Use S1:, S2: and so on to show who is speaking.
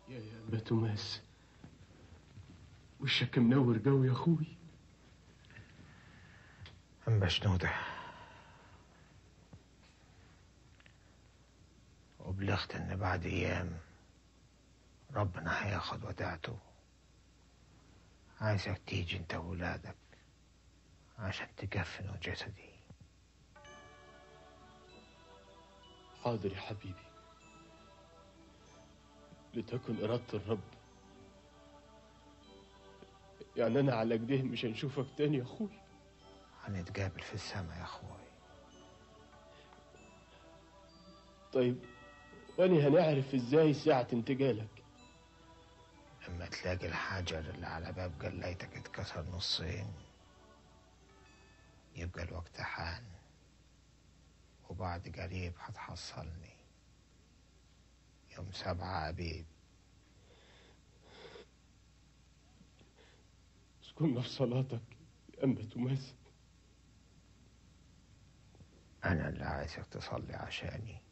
S1: يا يا أنبا توماس وشك منور جو يا أخوي
S2: أنبا شنودة وبلغت إن بعد أيام ربنا هياخد وداعته عايزك تيجي انت وولادك عشان تكفنوا جسدي
S1: حاضر يا حبيبي لتكن إرادة الرب يعني أنا على كده مش هنشوفك تاني يا أخوي
S2: هنتقابل في السماء يا أخوي
S1: طيب وأني هنعرف إزاي ساعة انتقالك
S2: لما تلاقي الحجر اللي على باب جليتك اتكسر نصين يبقى الوقت حان وبعد قريب هتحصلني يوم سبعة أبيب
S1: اسكننا في صلاتك يا أنبا توماس
S2: أنا اللي عايزك تصلي عشاني